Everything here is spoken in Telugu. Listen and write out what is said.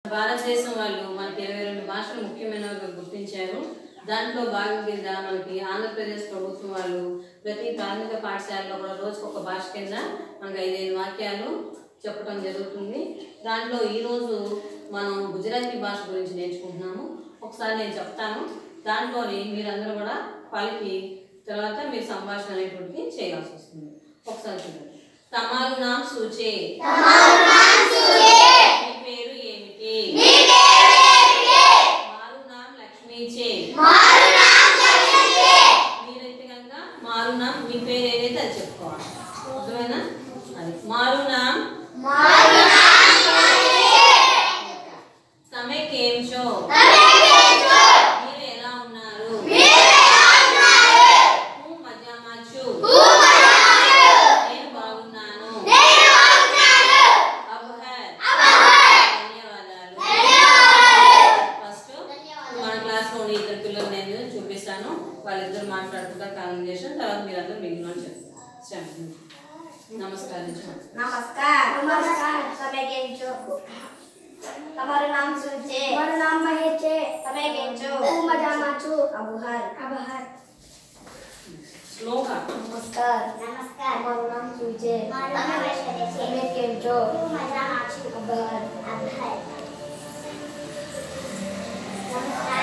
భారతదేశం వాళ్ళు మనకి ఇరవై రెండు భాషలు ముఖ్యమైనవిగా గుర్తించారు దాంట్లో భాగం కింద మనకి ఆంధ్రప్రదేశ్ ప్రభుత్వం వాళ్ళు ప్రతి ప్రాథమిక పాఠశాలలో కూడా రోజుకు ఒక భాష కింద మనకి ఐదైదు వాక్యాలు చెప్పడం జరుగుతుంది దాంట్లో ఈరోజు మనం గుజరాతీ భాష గురించి నేర్చుకుంటున్నాము ఒకసారి నేను చెప్తాను దాంట్లోని మీరందరూ కూడా పలికి తర్వాత మీరు సంభాషణ అనేటువంటిది చేయాల్సి వస్తుంది ఒకసారి చూడండి తమారు నామ్ సూచే మీ పేరు ఏమిటి మారు నామ్ లక్ష్మీ చే మీరైతే కనుక మారు నామ్ మీ పేరు ఏదైతే అది చెప్పుకోవాలి అర్థమైనా అది మారు నామ్ તમે કેમ છો మీరు ఎలా ఉన్నారు હું મજામાં છું నేను బాగున్నాను అబ్ హై ధన్యవాదాలు ఫస్ట్ మన క్లాస్ లోని ఇద్దరు పిల్లలు నేను చూపిస్తాను వాళ్ళిద్దరు మాట్లాడుకుంటా కాన్వర్జేషన్ తర్వాత మీరందరూ మిగిలిన వాళ్ళు చెప్తారు చెప్పండి. నమస్కారం చెప్పండి. નમસ્કાર નમસ્કાર તમે કેમ છો તમારું નામ શું છે મારું નામ મહેશ છે તમે કેમ છો હું મજામાં છું આભાર આભાર స్లోగా નમસ્કાર નમસ્કાર તમારું નામ શું છે મારું નામ વૈષ્ણવી છે તમે કેમ છો હું મજામાં છું આભાર આભાર નમસ્કાર